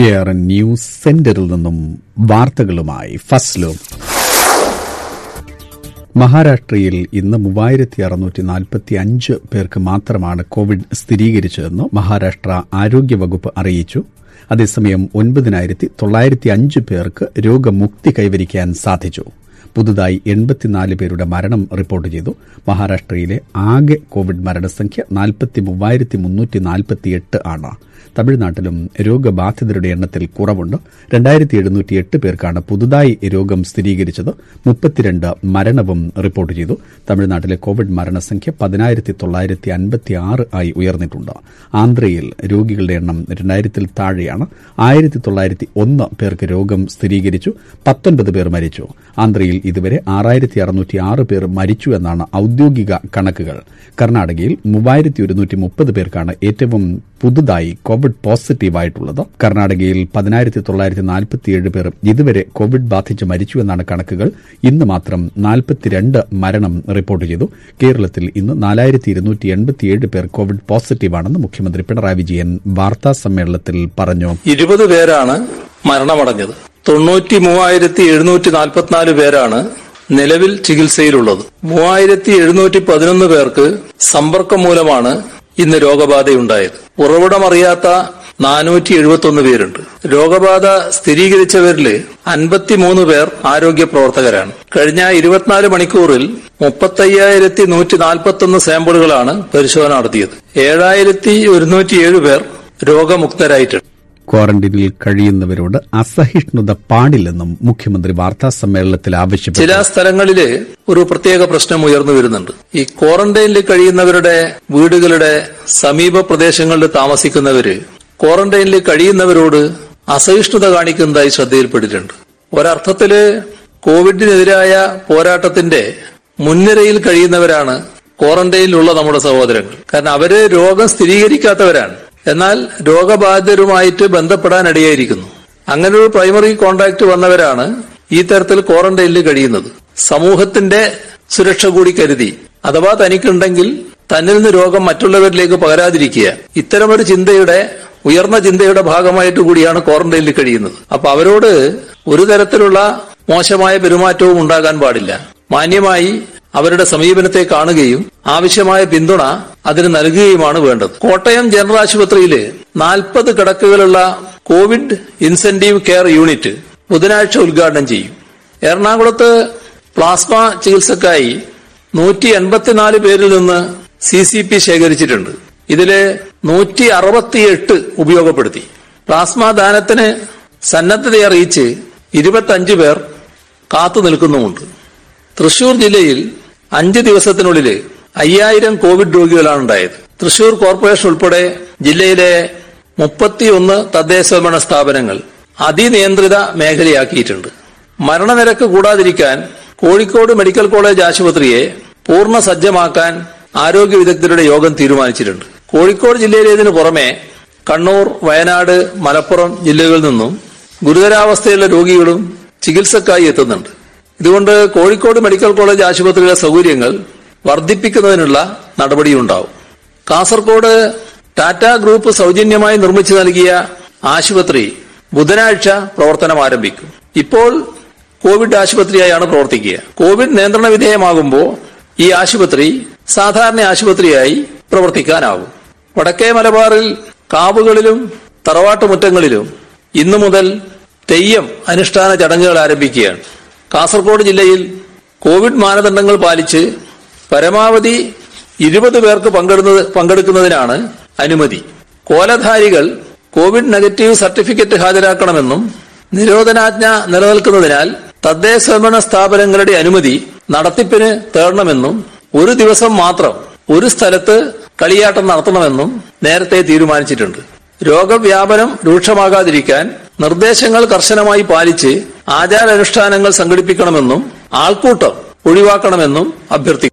air news സെന്ററിൽ നിന്നും വാർത്തകളുമായി ഫസ്ലു മഹാരാഷ്ട്രയിൽ ഇന്ന് മൂവായിരത്തി അറുന്നൂറ്റി നാൽപ്പത്തി അഞ്ച് പേർക്ക് മാത്രമാണ് കോവിഡ് സ്ഥിരീകരിച്ചതെന്ന് മഹാരാഷ്ട്ര ആരോഗ്യവകുപ്പ് അറിയിച്ചു അതേസമയം ഒൻപതിനായിരത്തി തൊള്ളായിരത്തി അഞ്ച് പേർക്ക് രോഗമുക്തി കൈവരിക്കാൻ സാധിച്ചു പുതുതായി എൺപത്തിനാല് പേരുടെ മരണം റിപ്പോർട്ട് ചെയ്തു മഹാരാഷ്ട്രയിലെ ആകെ കോവിഡ് മരണസംഖ്യ നാൽപ്പത്തി മൂവായിരത്തി മുന്നൂറ്റി നാൽപ്പത്തിയെട്ട് ആണ് തമിഴ്നാട്ടിലും രോഗബാധിതരുടെ എണ്ണത്തിൽ കുറവുണ്ട് രണ്ടായിരത്തി എഴുന്നൂറ്റി എട്ട് പേർക്കാണ് പുതുതായി രോഗം സ്ഥിരീകരിച്ചത് മുപ്പത്തിരണ്ട് മരണവും റിപ്പോർട്ട് ചെയ്തു തമിഴ്നാട്ടിലെ കോവിഡ് മരണസംഖ്യ പതിനായിരത്തി തൊള്ളായിരത്തി അൻപത്തി ആറ് ആയി ഉയർന്നിട്ടുണ്ട് ആന്ധ്രയിൽ രോഗികളുടെ എണ്ണം രണ്ടായിരത്തിൽ താഴെയാണ് ആയിരത്തി തൊള്ളായിരത്തി ഒന്ന് പേർക്ക് രോഗം സ്ഥിരീകരിച്ചു പത്തൊൻപത് പേർ മരിച്ചു ആന്ധ്രയിൽ ഇതുവരെ ആറായിരത്തി അറുന്നൂറ്റി ആറ് പേർ മരിച്ചു എന്നാണ് ഔദ്യോഗിക കണക്കുകൾ കർണാടകയിൽ മൂവായിരത്തി ഒരുന്നൂറ്റി മുപ്പത് പേർക്കാണ് ഏറ്റവും പുതുതായി കോവിഡ് പോസിറ്റീവായിട്ടുള്ളത് കർണാടകയിൽ പതിനായിരത്തി തൊള്ളായിരത്തി നാൽപ്പത്തിയേഴ് പേർ ഇതുവരെ കോവിഡ് ബാധിച്ച് മരിച്ചു എന്നാണ് കണക്കുകൾ ഇന്ന് മാത്രം നാൽപ്പത്തിരണ്ട് മരണം റിപ്പോർട്ട് ചെയ്തു കേരളത്തിൽ ഇന്ന് നാലായിരത്തി ഇരുന്നൂറ്റി എൺപത്തിയേഴ് പേർ കോവിഡ് പോസിറ്റീവാണെന്ന് മുഖ്യമന്ത്രി പിണറായി വിജയൻ വാർത്താ സമ്മേളനത്തിൽ പറഞ്ഞു ഇരുപത് പേരാണ് മരണമടഞ്ഞത് തൊണ്ണൂറ്റി മൂവായിരത്തി എഴുന്നൂറ്റി നാൽപ്പത്തിനാല് പേരാണ് നിലവിൽ ചികിത്സയിലുള്ളത് മൂവായിരത്തി എഴുന്നൂറ്റി പതിനൊന്ന് പേർക്ക് സമ്പർക്കം മൂലമാണ് ഇന്ന് രോഗബാധയുണ്ടായത് ഉറവിടമറിയാത്ത നാനൂറ്റി എഴുപത്തൊന്ന് പേരുണ്ട് രോഗബാധ സ്ഥിരീകരിച്ചവരില് അൻപത്തിമൂന്ന് പേർ ആരോഗ്യ പ്രവർത്തകരാണ് കഴിഞ്ഞ ഇരുപത്തിനാല് മണിക്കൂറിൽ മുപ്പത്തയ്യായിരത്തി നൂറ്റി നാൽപ്പത്തൊന്ന് സാമ്പിളുകളാണ് പരിശോധന നടത്തിയത് ഏഴായിരത്തി ഒരുന്നൂറ്റിയേഴ് പേർ രോഗമുക്തരായിട്ടുണ്ട് ക്വാറന്റൈനിൽ കഴിയുന്നവരോട് അസഹിഷ്ണുത പാടില്ലെന്നും മുഖ്യമന്ത്രി വാർത്താ സമ്മേളനത്തിൽ ആവശ്യപ്പെട്ടു ചില സ്ഥലങ്ങളില് ഒരു പ്രത്യേക പ്രശ്നം ഉയർന്നു വരുന്നുണ്ട് ഈ ക്വാറന്റൈനിൽ കഴിയുന്നവരുടെ വീടുകളുടെ സമീപ പ്രദേശങ്ങളിൽ താമസിക്കുന്നവര് ക്വാറന്റൈനിൽ കഴിയുന്നവരോട് അസഹിഷ്ണുത കാണിക്കുന്നതായി ശ്രദ്ധയിൽപ്പെട്ടിട്ടുണ്ട് ഒരർത്ഥത്തില് കോവിഡിനെതിരായ പോരാട്ടത്തിന്റെ മുൻനിരയിൽ കഴിയുന്നവരാണ് ക്വാറന്റൈനിലുള്ള നമ്മുടെ സഹോദരങ്ങൾ കാരണം അവര് രോഗം സ്ഥിരീകരിക്കാത്തവരാണ് എന്നാൽ രോഗബാധിതരുമായിട്ട് ബന്ധപ്പെടാനിടയായിരിക്കുന്നു അങ്ങനെ ഒരു പ്രൈമറി കോണ്ടാക്ട് വന്നവരാണ് ഈ തരത്തിൽ ക്വാറന്റൈനിൽ കഴിയുന്നത് സമൂഹത്തിന്റെ സുരക്ഷ കൂടി കരുതി അഥവാ തനിക്കുണ്ടെങ്കിൽ തന്നിൽ നിന്ന് രോഗം മറ്റുള്ളവരിലേക്ക് പകരാതിരിക്കുക ഇത്തരമൊരു ചിന്തയുടെ ഉയർന്ന ചിന്തയുടെ ഭാഗമായിട്ട് കൂടിയാണ് ക്വാറന്റൈനിൽ കഴിയുന്നത് അപ്പൊ അവരോട് ഒരു തരത്തിലുള്ള മോശമായ പെരുമാറ്റവും ഉണ്ടാകാൻ പാടില്ല മാന്യമായി അവരുടെ സമീപനത്തെ കാണുകയും ആവശ്യമായ പിന്തുണ അതിന് നൽകുകയുമാണ് വേണ്ടത് കോട്ടയം ജനറൽ ആശുപത്രിയിൽ നാൽപ്പത് കിടക്കുകളുള്ള കോവിഡ് ഇൻസെന്റീവ് കെയർ യൂണിറ്റ് ബുധനാഴ്ച ഉദ്ഘാടനം ചെയ്യും എറണാകുളത്ത് പ്ലാസ്മ ചികിത്സക്കായി നൂറ്റി എൺപത്തിനാല് പേരിൽ നിന്ന് സി സി പി ശേഖരിച്ചിട്ടുണ്ട് ഇതില് നൂറ്റി അറുപത്തിയെട്ട് ഉപയോഗപ്പെടുത്തി പ്ലാസ്മ ദാനത്തിന് സന്നദ്ധത അറിയിച്ച് ഇരുപത്തഞ്ച് പേർ കാത്തു നിൽക്കുന്നുമുണ്ട് തൃശൂർ ജില്ലയിൽ അഞ്ച് ദിവസത്തിനുള്ളിൽ അയ്യായിരം കോവിഡ് രോഗികളാണ് ഉണ്ടായത് തൃശൂർ കോർപ്പറേഷൻ ഉൾപ്പെടെ ജില്ലയിലെ മുപ്പത്തിയൊന്ന് തദ്ദേശഭരണ സ്ഥാപനങ്ങൾ അതിനിയന്ത്രിത മേഖലയാക്കിയിട്ടുണ്ട് മരണനിരക്ക് കൂടാതിരിക്കാൻ കോഴിക്കോട് മെഡിക്കൽ കോളേജ് ആശുപത്രിയെ പൂർണ്ണ സജ്ജമാക്കാൻ ആരോഗ്യ വിദഗ്ധരുടെ യോഗം തീരുമാനിച്ചിട്ടുണ്ട് കോഴിക്കോട് ജില്ലയിലേതിനു പുറമെ കണ്ണൂർ വയനാട് മലപ്പുറം ജില്ലകളിൽ നിന്നും ഗുരുതരാവസ്ഥയുള്ള രോഗികളും ചികിത്സക്കായി എത്തുന്നുണ്ട് ഇതുകൊണ്ട് കോഴിക്കോട് മെഡിക്കൽ കോളേജ് ആശുപത്രിയിലെ സൗകര്യങ്ങൾ വർദ്ധിപ്പിക്കുന്നതിനുള്ള നടപടിയുണ്ടാവും കാസർകോട് ടാറ്റ ഗ്രൂപ്പ് സൗജന്യമായി നിർമ്മിച്ചു നൽകിയ ആശുപത്രി ബുധനാഴ്ച പ്രവർത്തനം ആരംഭിക്കും ഇപ്പോൾ കോവിഡ് ആശുപത്രിയായാണ് പ്രവർത്തിക്കുക കോവിഡ് നിയന്ത്രണ വിധേയമാകുമ്പോൾ ഈ ആശുപത്രി സാധാരണ ആശുപത്രിയായി പ്രവർത്തിക്കാനാവും വടക്കേ മലബാറിൽ കാവുകളിലും തറവാട്ടുമുറ്റങ്ങളിലും ഇന്നു മുതൽ തെയ്യം അനുഷ്ഠാന ചടങ്ങുകൾ ആരംഭിക്കുകയാണ് കാസർഗോഡ് ജില്ലയിൽ കോവിഡ് മാനദണ്ഡങ്ങൾ പാലിച്ച് പരമാവധി ഇരുപത് പേർക്ക് പങ്കെടുന്നത് പങ്കെടുക്കുന്നതിനാണ് അനുമതി കോലധാരികൾ കോവിഡ് നെഗറ്റീവ് സർട്ടിഫിക്കറ്റ് ഹാജരാക്കണമെന്നും നിരോധനാജ്ഞ നിലനിൽക്കുന്നതിനാൽ തദ്ദേശഭരണ സ്ഥാപനങ്ങളുടെ അനുമതി നടത്തിപ്പിന് തേടണമെന്നും ഒരു ദിവസം മാത്രം ഒരു സ്ഥലത്ത് കളിയാട്ടം നടത്തണമെന്നും നേരത്തെ തീരുമാനിച്ചിട്ടുണ്ട് രോഗവ്യാപനം രൂക്ഷമാകാതിരിക്കാൻ നിർദ്ദേശങ്ങൾ കർശനമായി പാലിച്ച് ആചാരാനുഷ്ഠാനങ്ങൾ സംഘടിപ്പിക്കണമെന്നും ആൾക്കൂട്ടം ഒഴിവാക്കണമെന്നും അഭ്യർത്ഥിക്കുന്നു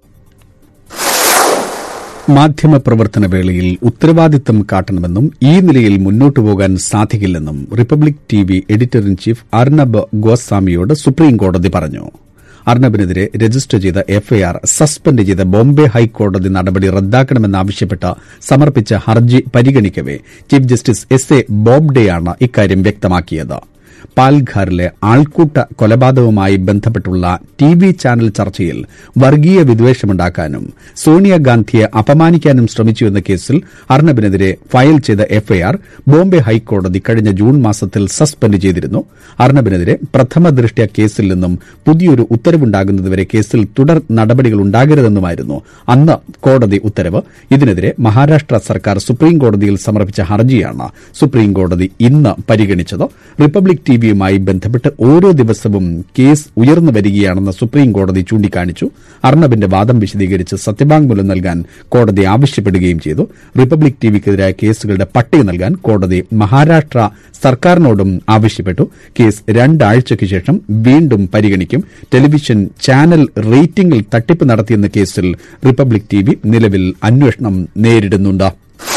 മാധ്യമപ്രവർത്തന വേളയിൽ ഉത്തരവാദിത്തം കാട്ടണമെന്നും ഈ നിലയിൽ മുന്നോട്ടു പോകാൻ സാധിക്കില്ലെന്നും Republic T V editor in chief Arnab ഗോസ്വാമിയോട് സുപ്രീംകോടതി പറഞ്ഞു അർണബിനെതിരെ രജിസ്റ്റർ ചെയ്ത എഫ്ഐആർ സസ്പെൻഡ് ചെയ്ത ബോംബെ ഹൈക്കോടതി നടപടി റദ്ദാക്കണമെന്നാവശ്യപ്പെട്ട് സമർപ്പിച്ച ഹർജി പരിഗണിക്കവെ ചീഫ് ജസ്റ്റിസ് എസ് എ ബോബ്ഡെയാണ് ഇക്കാര്യം വ്യക്തമാക്കിയത് പാൽഘാറിലെ ആൾക്കൂട്ട കൊലപാതകവുമായി ബന്ധപ്പെട്ടുള്ള ടി വി ചാനൽ ചർച്ചയിൽ വർഗീയ വിദ്വേഷമുണ്ടാക്കാനും സോണിയാഗാന്ധിയെ അപമാനിക്കാനും ശ്രമിച്ചുവെന്ന കേസിൽ അർണബിനെതിരെ ഫയൽ ചെയ്ത എഫ്ഐആർ ബോംബെ ഹൈക്കോടതി കഴിഞ്ഞ ജൂൺ മാസത്തിൽ സസ്പെൻഡ് ചെയ്തിരുന്നു അർണബിനെതിരെ പ്രഥമ ദൃഷ്ട്യ കേസിൽ നിന്നും പുതിയൊരു ഉത്തരവുണ്ടാകുന്നതുവരെ കേസിൽ തുടർ നടപടികൾ ഉണ്ടാകരുതെന്നുമായിരുന്നു അന്ന് കോടതി ഉത്തരവ് ഇതിനെതിരെ മഹാരാഷ്ട്ര സർക്കാർ സുപ്രീംകോടതിയിൽ സമർപ്പിച്ച ഹർജിയാണ് സുപ്രീംകോടതി ഇന്ന് പരിഗണിച്ചത് റിപ്പബ്ലിക് ടിവിയുമായി ബന്ധപ്പെട്ട് ഓരോ ദിവസവും കേസ് ഉയർന്നു വരികയാണെന്ന് സുപ്രീംകോടതി ചൂണ്ടിക്കാണിച്ചു അർണബിന്റെ വാദം വിശദീകരിച്ച് സത്യവാങ്മൂലം നൽകാൻ കോടതി ആവശ്യപ്പെടുകയും ചെയ്തു റിപ്പബ്ലിക് ടിവിക്കെതിരായ കേസുകളുടെ പട്ടിക നൽകാൻ കോടതി മഹാരാഷ്ട്ര സർക്കാരിനോടും ആവശ്യപ്പെട്ടു കേസ് രണ്ടാഴ്ചയ്ക്ക് ശേഷം വീണ്ടും പരിഗണിക്കും ടെലിവിഷൻ ചാനൽ റേറ്റിംഗിൽ തട്ടിപ്പ് നടത്തിയെന്ന കേസിൽ റിപ്പബ്ലിക് ടിവി നിലവിൽ അന്വേഷണം നേരിടുന്നുണ്ട്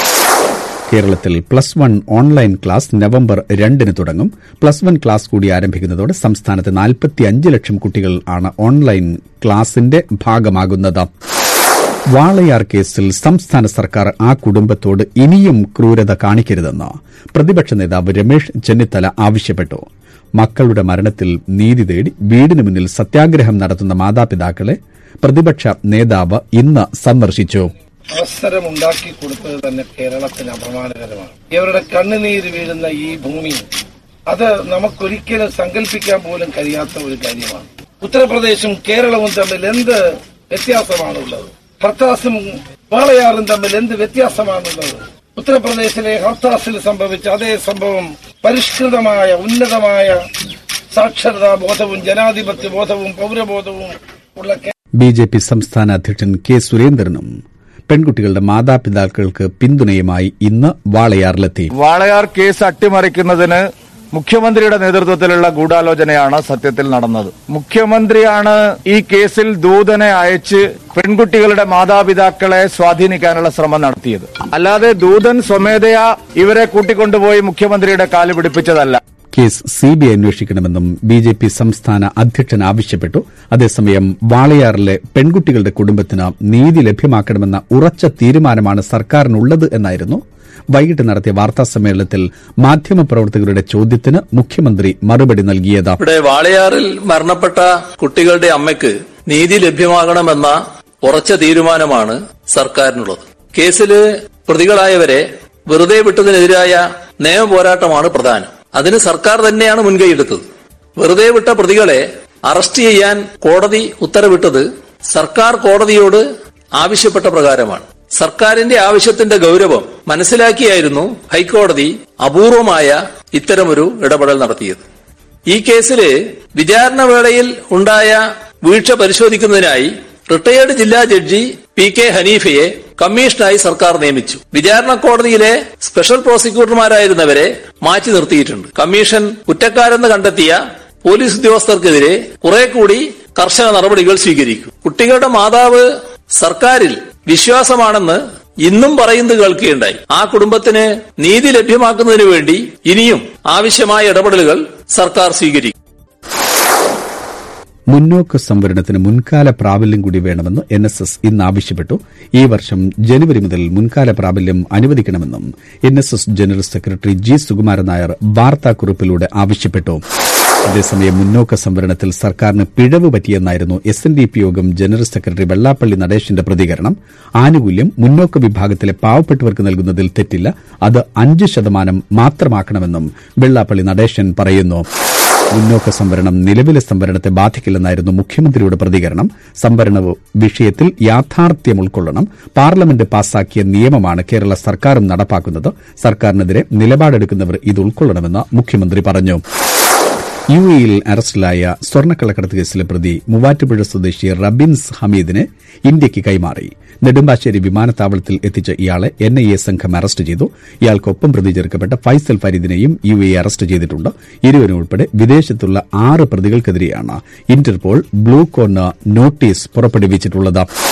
കേരളത്തിൽ plus one online class November രണ്ടിന് തുടങ്ങും പ്ലസ് വൺ ക്ലാസ് കൂടി ആരംഭിക്കുന്നതോടെ സംസ്ഥാനത്ത് നാൽപ്പത്തിയഞ്ച് ലക്ഷം കുട്ടികൾ ആണ് ഓൺലൈൻ ക്ലാസിന്റെ ഭാഗമാകുന്നത് വാളയാർ കേസിൽ സംസ്ഥാന സർക്കാർ ആ കുടുംബത്തോട് ഇനിയും ക്രൂരത കാണിക്കരുതെന്ന് പ്രതിപക്ഷ നേതാവ് രമേശ് ചെന്നിത്തല ആവശ്യപ്പെട്ടു മക്കളുടെ മരണത്തിൽ നീതി തേടി വീടിന് മുന്നിൽ സത്യാഗ്രഹം നടത്തുന്ന മാതാപിതാക്കളെ പ്രതിപക്ഷ നേതാവ് ഇന്ന് സന്ദർശിച്ചു അവസരം ഉണ്ടാക്കി കൊടുത്തത് തന്നെ കേരളത്തിന് അപമാനകരമാണ് ഇവരുടെ കണ്ണുനീര് വീഴുന്ന ഈ ഭൂമി അത് നമുക്കൊരിക്കലും സങ്കല്പിക്കാൻ പോലും കഴിയാത്ത ഒരു കാര്യമാണ് ഉത്തർപ്രദേശും കേരളവും തമ്മിൽ എന്ത് വ്യത്യാസമാണുള്ളത് ഹർത്താസും വാളയാറും തമ്മിൽ എന്ത് വ്യത്യാസമാണുള്ളത് ഉത്തർപ്രദേശിലെ ഹർത്താസിൽ സംഭവിച്ച അതേ സംഭവം പരിഷ്കൃതമായ ഉന്നതമായ സാക്ഷരതാ ബോധവും ജനാധിപത്യ ബോധവും പൗരബോധവും ഉള്ള കേ- ബി ജെ പി സംസ്ഥാന അധ്യക്ഷൻ കെ സുരേന്ദ്രനും പെൺകുട്ടികളുടെ മാതാപിതാക്കൾക്ക് പിന്തുണയുമായി ഇന്ന് വാളയാറിലെത്തി വാളയാർ കേസ് അട്ടിമറിക്കുന്നതിന് മുഖ്യമന്ത്രിയുടെ നേതൃത്വത്തിലുള്ള ഗൂഢാലോചനയാണ് സത്യത്തിൽ നടന്നത് മുഖ്യമന്ത്രിയാണ് ഈ കേസിൽ ദൂതനെ അയച്ച് പെൺകുട്ടികളുടെ മാതാപിതാക്കളെ സ്വാധീനിക്കാനുള്ള ശ്രമം നടത്തിയത് അല്ലാതെ ദൂതൻ സ്വമേധയാ ഇവരെ കൂട്ടിക്കൊണ്ടുപോയി മുഖ്യമന്ത്രിയുടെ കാല് പിടിപ്പിച്ചതല്ല കേസ് സിബിഐ അന്വേഷിക്കണമെന്നും ബി ജെ പി സംസ്ഥാന അധ്യക്ഷൻ ആവശ്യപ്പെട്ടു അതേസമയം വാളയാറിലെ പെൺകുട്ടികളുടെ കുടുംബത്തിന് നീതി ലഭ്യമാക്കണമെന്ന ഉറച്ച തീരുമാനമാണ് സർക്കാരിനുള്ളത് എന്നായിരുന്നു വൈകിട്ട് നടത്തിയ വാർത്താ സമ്മേളനത്തിൽ മാധ്യമപ്രവർത്തകരുടെ ചോദ്യത്തിന് മുഖ്യമന്ത്രി മറുപടി നൽകിയത് ഇവിടെ വാളയാറിൽ മരണപ്പെട്ട കുട്ടികളുടെ അമ്മയ്ക്ക് നീതി ലഭ്യമാകണമെന്ന ഉറച്ച തീരുമാനമാണ് സർക്കാരിനുള്ളത് കേസില് പ്രതികളായവരെ വെറുതെ വിട്ടതിനെതിരായ നിയമ പോരാട്ടമാണ് പ്രധാനം അതിന് സർക്കാർ തന്നെയാണ് മുൻകൈയെടുത്തത് വെറുതെ വിട്ട പ്രതികളെ അറസ്റ്റ് ചെയ്യാൻ കോടതി ഉത്തരവിട്ടത് സർക്കാർ കോടതിയോട് ആവശ്യപ്പെട്ട പ്രകാരമാണ് സർക്കാരിന്റെ ആവശ്യത്തിന്റെ ഗൗരവം മനസ്സിലാക്കിയായിരുന്നു ഹൈക്കോടതി അപൂർവമായ ഇത്തരമൊരു ഇടപെടൽ നടത്തിയത് ഈ കേസില് വിചാരണ വേളയിൽ ഉണ്ടായ വീഴ്ച പരിശോധിക്കുന്നതിനായി റിട്ടയേർഡ് ജില്ലാ ജഡ്ജി പി കെ ഹനീഫയെ കമ്മീഷനായി സർക്കാർ നിയമിച്ചു വിചാരണ കോടതിയിലെ സ്പെഷ്യൽ പ്രോസിക്യൂട്ടർമാരായിരുന്നവരെ മാറ്റി നിർത്തിയിട്ടുണ്ട് കമ്മീഷൻ കുറ്റക്കാരെന്ന് കണ്ടെത്തിയ പോലീസ് ഉദ്യോഗസ്ഥർക്കെതിരെ കുറെ കൂടി കർശന നടപടികൾ സ്വീകരിക്കും കുട്ടികളുടെ മാതാവ് സർക്കാരിൽ വിശ്വാസമാണെന്ന് ഇന്നും പറയുന്നത് കേൾക്കുകയുണ്ടായി ആ കുടുംബത്തിന് നീതി ലഭ്യമാക്കുന്നതിന് വേണ്ടി ഇനിയും ആവശ്യമായ ഇടപെടലുകൾ സർക്കാർ സ്വീകരിക്കും മുന്നോക്ക സംവരണത്തിന് മുൻകാല പ്രാബല്യം കൂടി വേണമെന്ന് എൻ എസ് എസ് ഇന്ന് ആവശ്യപ്പെട്ടു ഈ വർഷം ജനുവരി മുതൽ മുൻകാല പ്രാബല്യം അനുവദിക്കണമെന്നും N S S general secretary G Sukumaran Nair വാർത്താക്കുറിപ്പിലൂടെ ആവശ്യപ്പെട്ടു അതേസമയം മുന്നോക്ക സംവരണത്തിൽ സർക്കാരിന് പിഴവ് പറ്റിയെന്നായിരുന്നു എസ് എൻ ഡി പി യോഗം ജനറൽ സെക്രട്ടറി വെള്ളാപ്പള്ളി നടേശന്റെ പ്രതികരണം ആനുകൂല്യം മുന്നോക്ക വിഭാഗത്തിലെ പാവപ്പെട്ടവർക്ക് നൽകുന്നതിൽ തെറ്റില്ല അത് അഞ്ച് ശതമാനം മാത്രമാക്കണമെന്നും വെള്ളാപ്പള്ളി നടേശൻ പറയുന്നു മുന്നോക്ക സംവരണം നിലവിലെ സംവരണത്തെ ബാധിക്കില്ലെന്നായിരുന്നു മുഖ്യമന്ത്രിയുടെ പ്രതികരണം സംവരണ വിഷയത്തിൽ യാഥാർത്ഥ്യം ഉൾക്കൊള്ളണം പാർലമെന്റ് പാസാക്കിയ നിയമമാണ് കേരള സർക്കാരും നടപ്പാക്കുന്നത് സർക്കാരിനെതിരെ നിലപാടെടുക്കുന്നവർ ഇത് ഉൾക്കൊള്ളണമെന്ന് മുഖ്യമന്ത്രി പറഞ്ഞു യു എയിൽ അറസ്റ്റിലായ സ്വർണ്ണക്കള്ളക്കടത്ത് കേസിലെ പ്രതി മൂവാറ്റുപുഴ സ്വദേശി റബിൻസ് ഹമീദിനെ ഇന്ത്യയ്ക്ക് കൈമാറി നെടുമ്പാശ്ശേരി വിമാനത്താവളത്തിൽ എത്തിച്ച ഇയാളെ എൻ ഐ എ സംഘം അറസ്റ്റ് ചെയ്തു ഇയാൾക്കൊപ്പം പ്രതി ചേർക്കപ്പെട്ട ഫൈസൽ ഫരീദിനെയും യു എ അറസ്റ്റ് ചെയ്തിട്ടുണ്ട് ഇരുവരും ഉൾപ്പെടെ വിദേശത്തുള്ള ആറ് പ്രതികൾക്കെതിരെയാണ് ഇന്റർപോൾ ബ്ലൂ കോർണർ നോട്ടീസ് പുറപ്പെടുവിച്ചിട്ടുള്ളത്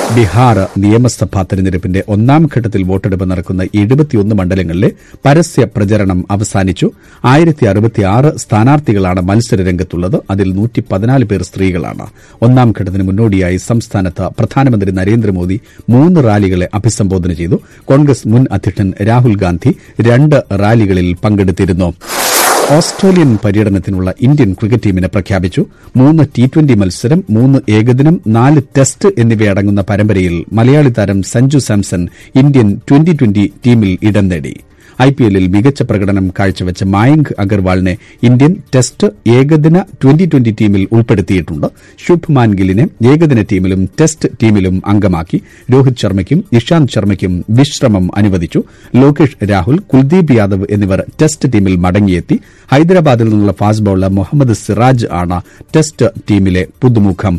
ബീഹാർ നിയമസഭാ തെരഞ്ഞെടുപ്പിന്റെ ഒന്നാം ഘട്ടത്തിൽ വോട്ടെടുപ്പ് നടക്കുന്ന എഴുപത്തിയൊന്ന് മണ്ഡലങ്ങളിലെ പരസ്യ പ്രചരണം അവസാനിച്ചു ആയിരത്തി അറുപത്തിയാറ് സ്ഥാനാർത്ഥികളാണ് മത്സരരംഗത്തുള്ളത് അതിൽ നൂറ്റി പതിനാല് പേർ സ്ത്രീകളാണ് ഒന്നാം ഘട്ടത്തിന് മുന്നോടിയായി സംസ്ഥാനത്ത് പ്രധാനമന്ത്രി നരേന്ദ്രമോദി മൂന്ന് റാലികളെ അഭിസംബോധന ചെയ്തു കോൺഗ്രസ് മുൻ അധ്യക്ഷൻ രാഹുൽ ഗാന്ധി രണ്ട് റാലികളിൽ പങ്കെടുത്തിരുന്നു ഓസ്ട്രേലിയൻ പര്യടനത്തിനുള്ള ഇന്ത്യൻ ക്രിക്കറ്റ് ടീമിനെ പ്രഖ്യാപിച്ചു മൂന്ന് ടി ട്വന്റി മത്സരം മൂന്ന് ഏകദിനം നാല് ടെസ്റ്റ് എന്നിവയടങ്ങുന്ന പരമ്പരയിൽ മലയാളി താരം Sanju Samson Indian twenty twenty ടീമിൽ ഇടം നേടി ഐപിഎല്ലിൽ മികച്ച പ്രകടനം കാഴ്ചവെച്ച മായങ്ക് അഗർവാളിനെ ഇന്ത്യൻ ടെസ്റ്റ് ഏകദിന ട്വന്റി ട്വന്റി ടീമിൽ ഉൾപ്പെടുത്തിയിട്ടുണ്ട് ശുഭ്മാൻ ഗില്ലിനെ ഏകദിന ടീമിലും ടെസ്റ്റ് ടീമിലും അംഗമാക്കി രോഹിത് ശർമ്മയ്ക്കും ഇഷാന്ത് ശർമ്മയ്ക്കും വിശ്രമം അനുവദിച്ചു ലോകേഷ് രാഹുൽ കുൽദീപ് യാദവ് എന്നിവർ ടെസ്റ്റ് ടീമിൽ മടങ്ങിയെത്തി ഹൈദരാബാദിൽ നിന്നുള്ള ഫാസ്റ്റ് ബൌളർ മുഹമ്മദ് സിറാജ് ആണ് ടെസ്റ്റ് ടീമിലെ പുതുമുഖം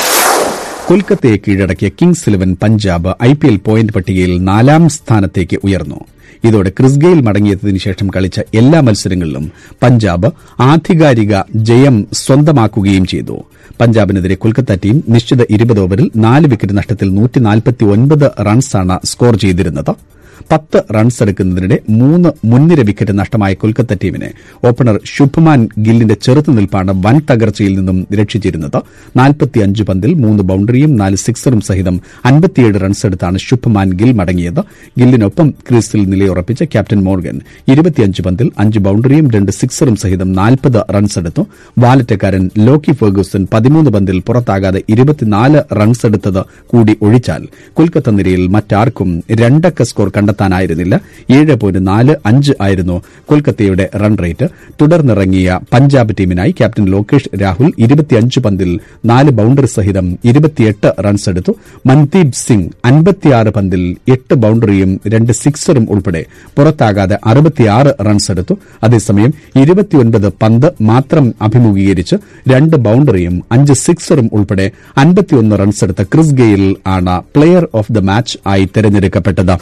കൊൽക്കത്തയെ കീഴടക്കിയ kings eleven Punjab IPL point പട്ടികയിൽ നാലാം സ്ഥാനത്തേക്ക് ഉയർന്നു ഇതോടെ ക്രിസ് ഗെയിൽ മടങ്ങിയെത്തിയതിനു ശേഷം കളിച്ച എല്ലാ മത്സരങ്ങളിലും പഞ്ചാബ് ആധികാരിക ജയം സ്വന്തമാക്കുകയും ചെയ്തു പഞ്ചാബിനെതിരെ കൊൽക്കത്ത ടീം നിശ്ചിത ഇരുപത് ഓവറിൽ നാല് വിക്കറ്റ് നഷ്ടത്തിൽ റൺസാണ് സ്കോർ ചെയ്തിരുന്നത് പത്ത് റൺസ് എടുക്കുന്നതിനിടെ മൂന്ന് മുൻനിര വിക്കറ്റ് നഷ്ടമായ കൊൽക്കത്ത ടീമിനെ ഓപ്പണർ ശുഭ്മാൻ ഗില്ലിന്റെ ചെറുത്തുനിൽപ്പാണ് വൻ തകർച്ചയിൽ നിന്നും രക്ഷിച്ചിരുന്നത് നാൽപ്പത്തിയഞ്ച് പന്തിൽ മൂന്ന് ബൌണ്ടറിയും നാല് സിക്സറും സഹിതം അൻപത്തിയേഴ് റൺസ് എടുത്താണ് ശുഭ്മാൻ ഗിൽ മടങ്ങിയത് ഗില്ലിനൊപ്പം ക്രീസിൽ നിലയുറപ്പിച്ച ക്യാപ്റ്റൻ മോർഗൻ ഇരുപത്തിയഞ്ച് പന്തിൽ അഞ്ച് ബൌണ്ടറിയും രണ്ട് സിക്സറും സഹിതം നാൽപ്പത് റൺസ് എടുത്തു വാലറ്റക്കാരൻ ലോക്കി ഫെർഗൂസൺ പതിമൂന്ന് പന്തിൽ പുറത്താകാതെ ഇരുപത്തിനാല് റൺസ് എടുത്തത് കൂടി ഒഴിച്ചാൽ കൊൽക്കത്ത നിരയിൽ മറ്റാർക്കും രണ്ടക്ക സ്കോർ കണ്ടെത്താനായിരുന്നില്ല ഏഴ് പോയിന്റ് നാല് അഞ്ച് ആയിരുന്നു കൊൽക്കത്തയുടെ റൺ റേറ്റ് തുടർന്നിറങ്ങിയ പഞ്ചാബ് ടീമിനായി ക്യാപ്റ്റൻ ലോകേഷ് രാഹുൽ ഇരുപത്തിയഞ്ച് പന്തിൽ നാല് ബൌണ്ടറി സഹിതം ഇരുപത്തിയെട്ട് റൺസ് എടുത്തു മൻദീപ് സിംഗ് അൻപത്തിയാറ് പന്തിൽ എട്ട് ബൌണ്ടറിയും രണ്ട് സിക്സറും ഉൾപ്പെടെ പുറത്താകാതെ അറുപത്തിയാറ് റൺസ് എടുത്തു അതേസമയം ഇരുപത്തിയൊൻപത് പന്ത് മാത്രം അഭിമുഖീകരിച്ച് രണ്ട് ബൌണ്ടറിയും അഞ്ച് സിക്സറും ഉൾപ്പെടെ അൻപത്തിയൊന്ന് റൺസ് എടുത്ത ക്രിസ് ഗെയിൽ ആണ് പ്ലെയർ ഓഫ് ദ മാച്ച് ആയി തെരഞ്ഞെടുക്കപ്പെട്ടത്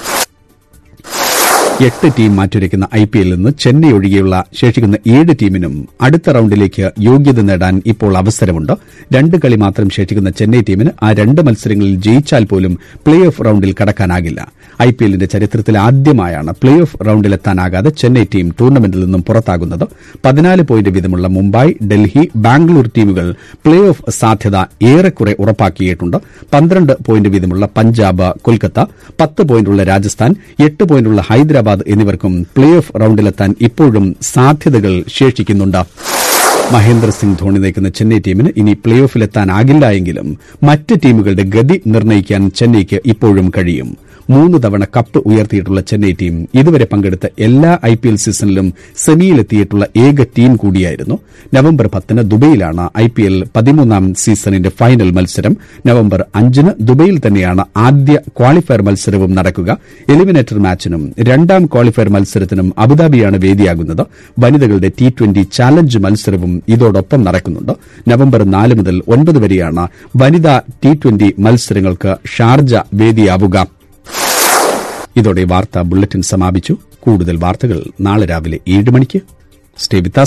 എട്ട് ടീം മാറ്റുരയ്ക്കുന്ന ഐപിഎല്ലിൽ നിന്ന് ചെന്നൈ ഒഴികെയുള്ള ശേഷിക്കുന്ന ഏഴ് ടീമിനും അടുത്ത റൌണ്ടിലേക്ക് യോഗ്യത നേടാൻ ഇപ്പോൾ അവസരമുണ്ട് രണ്ട് കളി മാത്രം ശേഷിക്കുന്ന ചെന്നൈ ടീമിന് ആ രണ്ട് മത്സരങ്ങളിൽ ജയിച്ചാൽ പോലും പ്ലേ ഓഫ് റൌണ്ടിൽ കടക്കാനാകില്ല ഐപിഎല്ലിന്റെ ചരിത്രത്തിൽ ആദ്യമായാണ് പ്ലേ ഓഫ് റൌണ്ടിലെത്താനാകാതെ ചെന്നൈ ടീം ടൂർണമെന്റിൽ നിന്നും പുറത്താകുന്നത് പതിനാല് പോയിന്റ് വീതമുള്ള മുംബൈ ഡൽഹി ബാംഗ്ലൂർ ടീമുകൾ പ്ലേ ഓഫ് സാധ്യത ഏറെക്കുറെ ഉറപ്പാക്കിയിട്ടുണ്ട് പന്ത്രണ്ട് പോയിന്റ് വീതമുള്ള പഞ്ചാബ് കൊൽക്കത്ത പത്ത് പോയിന്റുള്ള രാജസ്ഥാൻ എട്ട് പോയിന്റുള്ള ഹൈദരാബാദ് എന്നിവർക്കും പ്ലേ ഓഫ് റൌണ്ടിലെത്താൻ ഇപ്പോഴും സാധ്യതകൾ ശേഷിക്കുന്നുണ്ട് മഹേന്ദ്ര സിംഗ് ധോണി നയിക്കുന്ന ചെന്നൈ ടീമിന് ഇനി പ്ലേ ഓഫിലെത്താനാകില്ല എങ്കിലും മറ്റ് ടീമുകളുടെ ഗതി നിർണ്ണയിക്കാൻ ചെന്നൈക്ക് ഇപ്പോഴും കഴിയും മൂന്ന് തവണ കപ്പ് ഉയർത്തിയിട്ടുള്ള ചെന്നൈ ടീം ഇതുവരെ പങ്കെടുത്ത എല്ലാ ഐപിഎൽ സീസണിലും സെമിയിലെത്തിയിട്ടുള്ള ഏക ടീം കൂടിയായിരുന്നു നവംബർ പത്തിന് ദുബൈയിലാണ് ഐപിഎൽ പതിമൂന്നാം സീസണിന്റെ ഫൈനൽ മത്സരം നവംബർ അഞ്ചിന് ദുബൈയിൽ തന്നെയാണ് ആദ്യ ക്വാളിഫയർ മത്സരവും നടക്കുക എലിമിനേറ്റർ മാച്ചിനും രണ്ടാം ക്വാളിഫയർ മത്സരത്തിനും അബുദാബിയാണ് വേദിയാകുന്നത് വനിതകളുടെ ടി ട്വന്റി ചാലഞ്ച് മത്സരവും ഇതോടൊപ്പം നടക്കുന്നുണ്ട് നവംബർ നാല് മുതൽ ഒൻപത് വരെയാണ് വനിതാ ടി ട്വന്റി മത്സരങ്ങൾക്ക് ഷാർജ വേദിയാവുക ഇതോടെ വാർത്താ ബുള്ളറ്റിൻ സമാപിച്ചു കൂടുതൽ വാർത്തകൾ നാളെ രാവിലെ ഏഴ് മണിക്ക് സ്റ്റേ വിത്ത്